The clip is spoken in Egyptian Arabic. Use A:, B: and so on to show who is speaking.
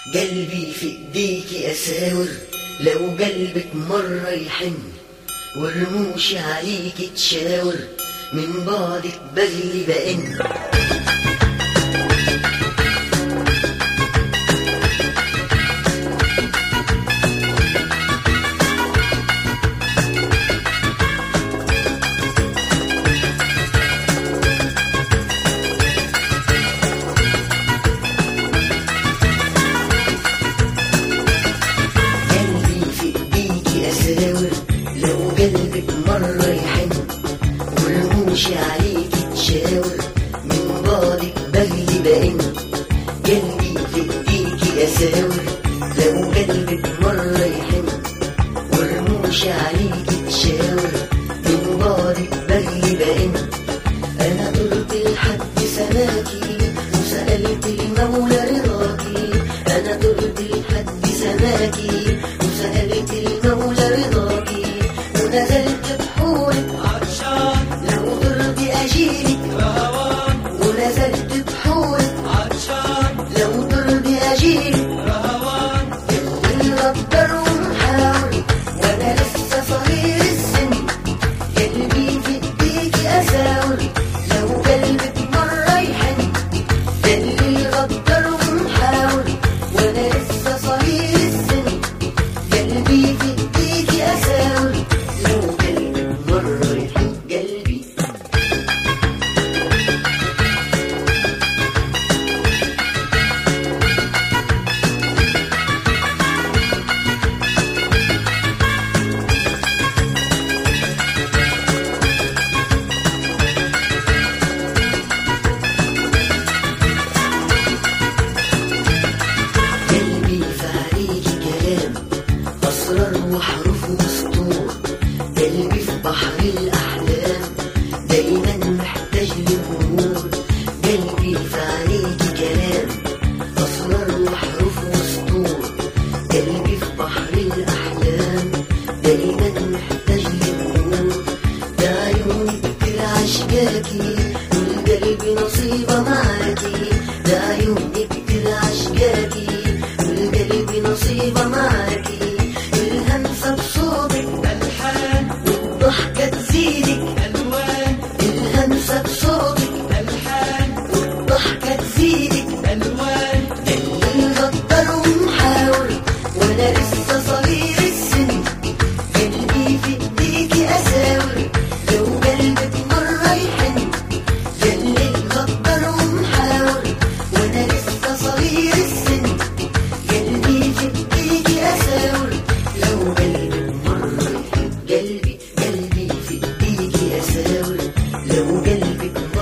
A: قلبي في ايديكي اساور لو قلبك مرة يحن ورموشي عليكي تشاور من بعدك بغلي بأن قلبي في ايديكي اساور لو قلبك مرة يحن ورموشي عليكي تشاور من بعدك بغلي بأن قلبي في ايديكي اساور لو قلبك مرة يحن ورموشي عليكي تشاور من بعدك بغلي بأن انا قلت لحد سماكي وسألت المولى رضاكي انا قلت لحد سماكي وسألت المولى رضاكي ونزلت بحورك
B: عطشان
A: لو ترضي اجيلك
B: رهوان
A: ونزلت بحورك
B: عطشان
A: لو ترضي اجيلك
B: رهوان
A: اللي غدر ومحاول وانا لسه صغير السن قلبي في ايديكي اساور لو قلبك مرة يحن اللي غدر ومحاول وانا لسه صغير السن قلبي في ايديكي اساور لو قلبك مرة يحن قلبي قلبي فعليكي كلام أسرار وحروف وسطور قلبي في بحر الأحلام دايما محتاج لغمور قلبي فعليكي كلام أسرار وحروف وسطور قلبي في بحر الأحلام دايما محتاج لغمور ده عيوني كتير عشقاكي والقلب نصيبة معاكي ده عيوني كتير عشقاكي والقلب نصيبة معاكي الهمسة بصوتك
B: الحان
A: والضحكة تزيدك
B: الوان
A: الهمسة بصوتك
B: الحان
A: والضحكة تزيدك
B: الوان
A: اللي غدر ومحاول وانا لسه صغير السن قلبي في ايديكي اساور لو قلبك مرة يحن اللي غدر ومحاول وانا لسه صغير السن قلبي في ايديكي اساور لو قلبك مرة يحن قلبي قلبي في ايديكي اساور لو قلبك